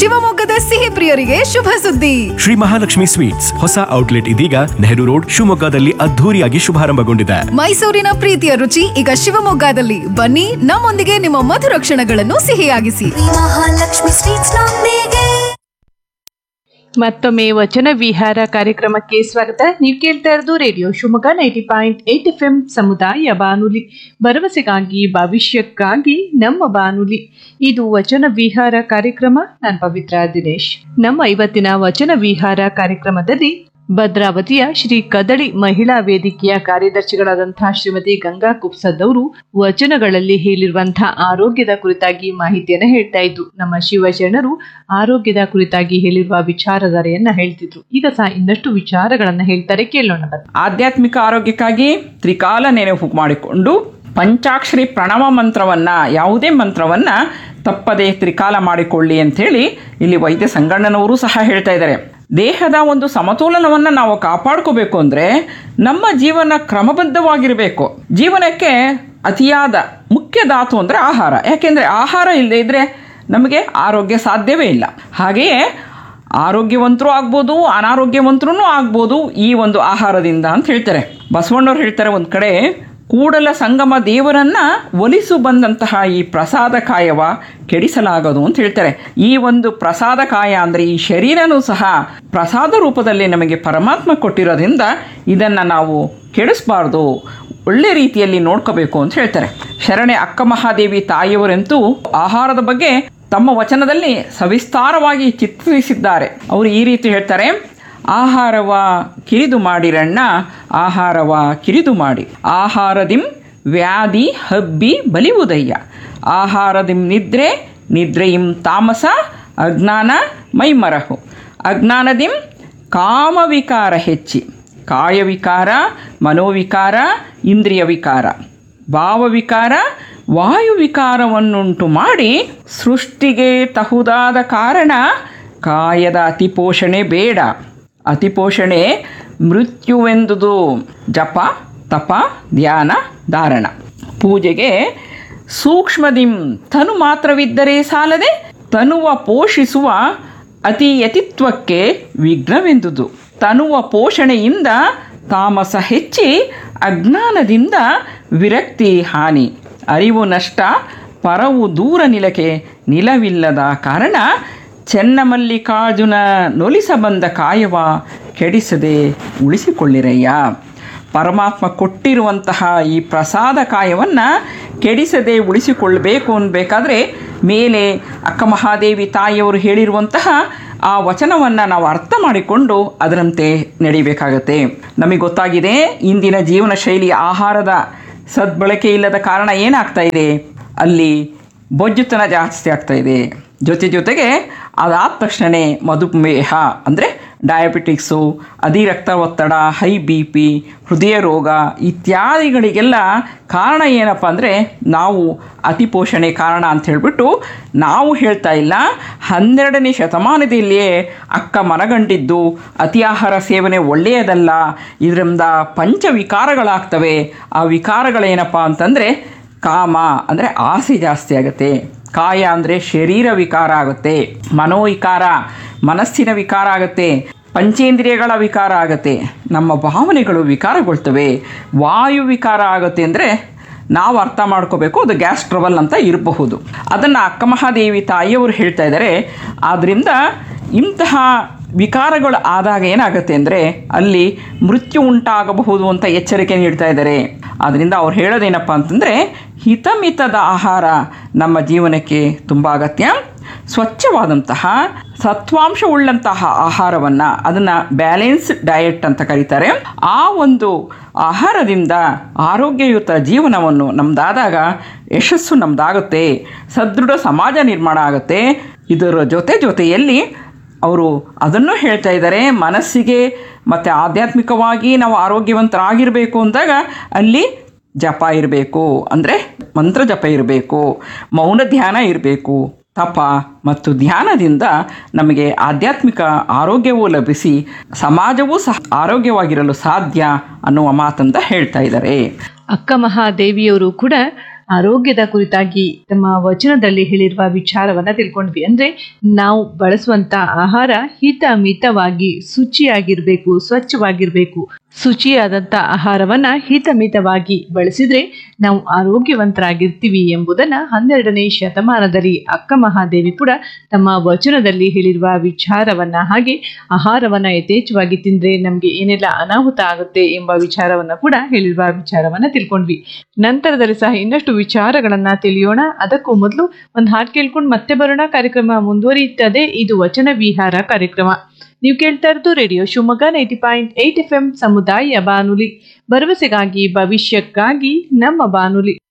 ಶಿವಮೊಗ್ಗದ ಸಿಹಿ ಪ್ರಿಯರಿಗೆ ಶುಭ ಸುದ್ದಿ ಶ್ರೀ ಮಹಾಲಕ್ಷ್ಮಿ ಸ್ವೀಟ್ಸ್ ಹೊಸ ಔಟ್ಲೆಟ್ ಇದೀಗ ನೆಹರು ರೋಡ್ ಶಿವಮೊಗ್ಗದಲ್ಲಿ ಅದ್ಧೂರಿಯಾಗಿ ಶುಭಾರಂಭಗೊಂಡಿದೆ ಮೈಸೂರಿನ ಪ್ರೀತಿಯ ರುಚಿ ಈಗ ಶಿವಮೊಗ್ಗದಲ್ಲಿ ಬನ್ನಿ ನಮ್ಮೊಂದಿಗೆ ನಿಮ್ಮ ಮಧುರ ಕ್ಷಣಗಳನ್ನು ಸಿಹಿಯಾಗಿಸಿ ಮಹಾಲಕ್ಷ್ಮಿ ಸ್ವೀಟ್ಸ್ ನೊಂದಿಗೆ ಮತ್ತೊಮ್ಮೆ ವಚನ ವಿಹಾರ ಕಾರ್ಯಕ್ರಮಕ್ಕೆ ಸ್ವಾಗತ ನೀವು ಕೇಳ್ತಾ ಇರೋದು radio Shivamogga ninety point eight F M ಸಮುದಾಯ ಬಾನುಲಿ ಭರವಸೆಗಾಗಿ ಭವಿಷ್ಯಕ್ಕಾಗಿ ನಮ್ಮ ಬಾನುಲಿ ಇದು ವಚನ ವಿಹಾರ ಕಾರ್ಯಕ್ರಮ ನಾನು ಪವಿತ್ರ ದಿನೇಶ್ ನಮ್ಮ ಇವತ್ತಿನ ವಚನ ವಿಹಾರ ಕಾರ್ಯಕ್ರಮದಲ್ಲಿ ಭದ್ರಾವತಿಯ ಶ್ರೀ ಕದಳಿ ಮಹಿಳಾ ವೇದಿಕೆಯ ಕಾರ್ಯದರ್ಶಿಗಳಾದಂತಹ ಶ್ರೀಮತಿ ಗಂಗಾ ಕುಪ್ಸದ್ ಅವರು ವಚನಗಳಲ್ಲಿ ಹೇಳಿರುವಂತಹ ಆರೋಗ್ಯದ ಕುರಿತಾಗಿ ಮಾಹಿತಿಯನ್ನ ಹೇಳ್ತಾ ಇದ್ರು ನಮ್ಮ ಶಿವಶರಣರು ಆರೋಗ್ಯದ ಕುರಿತಾಗಿ ಹೇಳಿರುವ ವಿಚಾರಧಾರೆಯನ್ನ ಹೇಳ್ತಿದ್ರು ಈಗ ಸಹ ಇನ್ನಷ್ಟು ವಿಚಾರಗಳನ್ನ ಹೇಳ್ತಾರೆ ಕೇಳೋಣ ಬನ್ನಿ. ಆಧ್ಯಾತ್ಮಿಕ ಆರೋಗ್ಯಕ್ಕಾಗಿ ತ್ರಿಕಾಲ ನೆನಪು ಮಾಡಿಕೊಂಡು ಪಂಚಾಕ್ಷರಿ ಪ್ರಣವ ಮಂತ್ರವನ್ನ ಯಾವುದೇ ಮಂತ್ರವನ್ನ ತಪ್ಪದೆ ತ್ರಿಕಾಲ ಮಾಡಿಕೊಳ್ಳಿ ಅಂಥೇಳಿ ಇಲ್ಲಿ ವೈದ್ಯ ಸಂಗಣ್ಣನವರು ಸಹ ಹೇಳ್ತಾ ಇದ್ದಾರೆ ದೇಹದ ಒಂದು ಸಮತೋಲನವನ್ನು ನಾವು ಕಾಪಾಡ್ಕೋಬೇಕು ಅಂದರೆ ನಮ್ಮ ಜೀವನ ಕ್ರಮಬದ್ಧವಾಗಿರಬೇಕು ಜೀವನಕ್ಕೆ ಅತಿಯಾದ ಮುಖ್ಯ ಧಾತು ಅಂದರೆ ಆಹಾರ ಯಾಕೆಂದರೆ ಆಹಾರ ಇಲ್ಲದೆ ಇದ್ದರೆ ನಮಗೆ ಆರೋಗ್ಯ ಸಾಧ್ಯವೇ ಇಲ್ಲ ಹಾಗೆಯೇ ಆರೋಗ್ಯವಂತರು ಆಗ್ಬೋದು ಅನಾರೋಗ್ಯವಂತರೂ ಆಗ್ಬೋದು ಈ ಒಂದು ಆಹಾರದಿಂದ ಅಂತ ಹೇಳ್ತಾರೆ ಬಸವಣ್ಣವ್ರು ಹೇಳ್ತಾರೆ ಒಂದು ಕಡೆ ಕೂಡಲ ಸಂಗಮ ದೇವರನ್ನ ಒಲಿಸು ಬಂದಂತಹ ಈ ಪ್ರಸಾದ ಕಾಯವ ಕೆಡಿಸಲಾಗದು ಅಂತ ಹೇಳ್ತಾರೆ ಈ ಒಂದು ಪ್ರಸಾದ ಕಾಯ ಅಂದರೆ ಈ ಶರೀರನೂ ಸಹ ಪ್ರಸಾದ ರೂಪದಲ್ಲಿ ನಮಗೆ ಪರಮಾತ್ಮ ಕೊಟ್ಟಿರೋದ್ರಿಂದ ಇದನ್ನು ನಾವು ಕೆಡಿಸ್ಬಾರ್ದು ಒಳ್ಳೆ ರೀತಿಯಲ್ಲಿ ನೋಡ್ಕೋಬೇಕು ಅಂತ ಹೇಳ್ತಾರೆ ಶರಣೆ ಅಕ್ಕ ಮಹಾದೇವಿ ತಾಯಿಯವರಂತೂ ಆಹಾರದ ಬಗ್ಗೆ ತಮ್ಮ ವಚನದಲ್ಲಿ ಸವಿಸ್ತಾರವಾಗಿ ಚಿತ್ರಿಸಿದ್ದಾರೆ ಅವರು ಈ ರೀತಿ ಹೇಳ್ತಾರೆ ಆಹಾರವ ಕಿರಿದು ಮಾಡಿರಣ್ಣ ಆಹಾರವ ಕಿರಿದು ಮಾಡಿ ಆಹಾರದಿಂ ವ್ಯಾಧಿ ಹಬ್ಬಿ ಬಲಿವುದಯ್ಯ ಆಹಾರದಿಂ ನಿದ್ರೆ ನಿದ್ರೆಯಿಂ ತಾಮಸ ಅಜ್ಞಾನ ಮೈಮರಹು ಅಜ್ಞಾನದಿಂ ಕಾಮವಿಕಾರ ಹೆಚ್ಚಿ ಕಾಯವಿಕಾರ ಮನೋವಿಕಾರ ಇಂದ್ರಿಯ ವಿಕಾರ ಭಾವವಿಕಾರ ವಾಯುವಿಕಾರವನ್ನುಂಟು ಮಾಡಿ ಸೃಷ್ಟಿಗೆ ತಹುದಾದ ಕಾರಣ ಕಾಯದ ಅತಿಪೋಷಣೆ ಬೇಡ ಅತಿಪೋಷಣೆ ಮೃತ್ಯುವೆಂದುದು ಜಪ ತಪ ಧ್ಯಾನ ಧಾರಣ ಪೂಜೆಗೆ ಸೂಕ್ಷ್ಮದಿಂ ತನು ಮಾತ್ರವಿದ್ದರೆ ಸಾಲದೆ ತನುವ ಪೋಷಿಸುವ ಅತಿ ಯತಿತ್ವಕ್ಕೆ ವಿಘ್ನವೆಂದುದು ತನುವ ಪೋಷಣೆಯಿಂದ ತಾಮಸ ಹೆಚ್ಚಿ ಅಜ್ಞಾನದಿಂದ ವಿರಕ್ತಿ ಹಾನಿ ಅರಿವು ನಷ್ಟ ಪರವು ದೂರ ನಿಲಕೆ ನಿಲವಿಲ್ಲದ ಕಾರಣ ಚೆನ್ನಮಲ್ಲಿಕಾರ್ಜುನ ನೊಲಿಸ ಬಂದ ಕಾಯವ ಕೆಡಿಸದೆ ಉಳಿಸಿಕೊಳ್ಳಿರಯ್ಯ ಪರಮಾತ್ಮ ಕೊಟ್ಟಿರುವಂತಹ ಈ ಪ್ರಸಾದ ಕಾಯವನ್ನು ಕೆಡಿಸದೆ ಉಳಿಸಿಕೊಳ್ಳಬೇಕು ಅನ್ಬೇಕಾದ್ರೆ ಮೇಲೆ ಅಕ್ಕ ಮಹಾದೇವಿ ತಾಯಿಯವರು ಹೇಳಿರುವಂತಹ ಆ ವಚನವನ್ನು ನಾವು ಅರ್ಥ ಮಾಡಿಕೊಂಡು ಅದರಂತೆ ನಡಿಬೇಕಾಗತ್ತೆ ನಮಗೆ ಗೊತ್ತಾಗಿದೆ ಇಂದಿನ ಜೀವನ ಶೈಲಿ ಆಹಾರದ ಸದ್ಬಳಕೆ ಇಲ್ಲದ ಕಾರಣ ಏನಾಗ್ತಾ ಇದೆ ಅಲ್ಲಿ ಬೊಜ್ಜುತನ ಜಾಸ್ತಿ ಆಗ್ತಾ ಇದೆ ಜೊತೆ ಜೊತೆಗೆ ಅದಾದ ತಕ್ಷಣವೇ ಮಧುಮೇಹ ಅಂದರೆ ಡಯಾಬಿಟಿಕ್ಸು ಅತಿ ರಕ್ತ ಒತ್ತಡ ಹೈ ಬಿ ಪಿ ಹೃದಯ ರೋಗ ಇತ್ಯಾದಿಗಳಿಗೆಲ್ಲ ಕಾರಣ ಏನಪ್ಪ ಅಂದರೆ ನಾವು ಅತಿ ಪೋಷಣೆ ಕಾರಣ ಅಂತ ಹೇಳಿಬಿಟ್ಟು ನಾವು ಹೇಳ್ತಾ ಇಲ್ಲ ಹನ್ನೆರಡನೇ ಶತಮಾನದಲ್ಲಿಯೇ ಅಕ್ಕ ಮನಗಂಡಿದ್ದು ಅತಿ ಆಹಾರ ಸೇವನೆ ಒಳ್ಳೆಯದಲ್ಲ ಇದರಿಂದ ಪಂಚವಿಕಾರಗಳಾಗ್ತವೆ ಆ ವಿಕಾರಗಳೇನಪ್ಪ ಅಂತಂದರೆ ಕಾಮ ಅಂದರೆ ಆಸೆ ಜಾಸ್ತಿ ಆಗುತ್ತೆ ಕಾಯ ಅಂದರೆ ಶರೀರ ವಿಕಾರ ಆಗುತ್ತೆ ಮನೋವಿಕಾರ ಮನಸ್ಸಿನ ವಿಕಾರ ಆಗುತ್ತೆ ಪಂಚೇಂದ್ರಿಯಗಳ ವಿಕಾರ ಆಗುತ್ತೆ ನಮ್ಮ ಭಾವನೆಗಳು ವಿಕಾರಗೊಳ್ತವೆ ವಾಯು ವಿಕಾರ ಆಗುತ್ತೆ ಅಂದರೆ ನಾವು ಅರ್ಥ ಮಾಡ್ಕೋಬೇಕು ಅದು ಗ್ಯಾಸ್ ಟ್ರಬಲ್ ಅಂತ ಇರಬಹುದು ಅದನ್ನು ಅಕ್ಕಮಹಾದೇವಿ ತಾಯಿಯವರು ಹೇಳ್ತಾ ಇದ್ದಾರೆ ಆದ್ದರಿಂದ ಇಂತಹ ವಿಕಾರಗಳು ಆದಾಗ ಏನಾಗುತ್ತೆ ಅಂದರೆ ಅಲ್ಲಿ ಮೃತ್ಯು ಉಂಟಾಗಬಹುದು ಅಂತ ಎಚ್ಚರಿಕೆ ನೀಡ್ತಾ ಇದ್ದಾರೆ ಆದ್ದರಿಂದ ಅವ್ರು ಹೇಳೋದೇನಪ್ಪ ಅಂತಂದರೆ ಹಿತಮಿತದ ಆಹಾರ ನಮ್ಮ ಜೀವನಕ್ಕೆ ತುಂಬ ಅಗತ್ಯ ಸ್ವಚ್ಛವಾದಂತಹ ಸತ್ವಾಂಶವುಳ್ಳಂತಹ ಆಹಾರವನ್ನು ಅದನ್ನು ಬ್ಯಾಲೆನ್ಸ್ ಡಯಟ್ ಅಂತ ಕರೀತಾರೆ ಆ ಒಂದು ಆಹಾರದಿಂದ ಆರೋಗ್ಯಯುತ ಜೀವನವನ್ನು ನಮ್ದಾದಾಗ ಯಶಸ್ಸು ನಮ್ದಾಗುತ್ತೆ ಸದೃಢ ಸಮಾಜ ನಿರ್ಮಾಣ ಆಗುತ್ತೆ ಇದರ ಜೊತೆ ಜೊತೆಯಲ್ಲಿ ಅವರು ಅದನ್ನು ಹೇಳ್ತಾ ಇದ್ದಾರೆ ಮನಸ್ಸಿಗೆ ಮತ್ತು ಆಧ್ಯಾತ್ಮಿಕವಾಗಿ ನಾವು ಆರೋಗ್ಯವಂತರಾಗಿರಬೇಕು ಅಂದಾಗ ಅಲ್ಲಿ ಜಪ ಇರಬೇಕು ಅಂದರೆ ಮಂತ್ರ ಜಪ ಇರಬೇಕು ಮೌನ ಧ್ಯಾನ ಇರಬೇಕು ತಪ ಮತ್ತು ಧ್ಯಾನದಿಂದ ನಮಗೆ ಆಧ್ಯಾತ್ಮಿಕ ಆರೋಗ್ಯವೂ ಲಭಿಸಿ ಸಮಾಜವೂ ಸಹ ಆರೋಗ್ಯವಾಗಿರಲು ಸಾಧ್ಯ ಅನ್ನುವ ಮಾತಂತ ಹೇಳ್ತಾ ಇದ್ದಾರೆ ಅಕ್ಕ ಮಹಾದೇವಿಯವರು ಕೂಡ ಆರೋಗ್ಯದ ಕುರಿತಾಗಿ ತಮ್ಮ ವಚನದಲ್ಲಿ ಹೇಳಿರುವ ವಿಚಾರವನ್ನ ತಿಳ್ಕೊಂಡ್ವಿ ಅಂದ್ರೆ ನಾವು ಬಳಸುವಂತ ಆಹಾರ ಹಿತ ಮಿತವಾಗಿ ಶುಚಿಯಾಗಿರ್ಬೇಕು ಸ್ವಚ್ಛವಾಗಿರ್ಬೇಕು ಶುಚಿಯಾದಂಥ ಆಹಾರವನ್ನ ಹಿತಮಿತವಾಗಿ ಬಳಸಿದ್ರೆ ನಾವು ಆರೋಗ್ಯವಂತರಾಗಿರ್ತೀವಿ ಎಂಬುದನ್ನ ಹನ್ನೆರಡನೇ ಶತಮಾನದಲ್ಲಿ ಅಕ್ಕ ಮಹಾದೇವಿ ಕೂಡ ತಮ್ಮ ವಚನದಲ್ಲಿ ಹೇಳಿರುವ ವಿಚಾರವನ್ನ ಹಾಗೆ ಆಹಾರವನ್ನ ಯಥೇಚ್ಛವಾಗಿ ತಿಂದ್ರೆ ನಮ್ಗೆ ಏನೆಲ್ಲ ಅನಾಹುತ ಆಗುತ್ತೆ ಎಂಬ ವಿಚಾರವನ್ನ ಕೂಡ ಹೇಳಿರುವ ವಿಚಾರವನ್ನ ತಿಳ್ಕೊಂಡ್ವಿ ನಂತರದಲ್ಲಿ ಸಹ ಇನ್ನಷ್ಟು ವಿಚಾರಗಳನ್ನ ತಿಳಿಯೋಣ ಅದಕ್ಕೂ ಮೊದಲು ಒಂದು ಹಾಡು ಕೇಳ್ಕೊಂಡು ಮತ್ತೆ ಬರೋಣ ಕಾರ್ಯಕ್ರಮ ಮುಂದುವರಿಯುತ್ತದೆ ಇದು ವಚನ ವಿಹಾರ ಕಾರ್ಯಕ್ರಮ ನೀವು ಕೇಳ್ತಾ ಇರೋದು radio Shivamogga ninety point eight F M ಸಮುದಾಯ ಬಾನುಲಿ ಭರವಸೆಗಾಗಿ ಭವಿಷ್ಯಕ್ಕಾಗಿ ನಮ್ಮ ಬಾನುಲಿ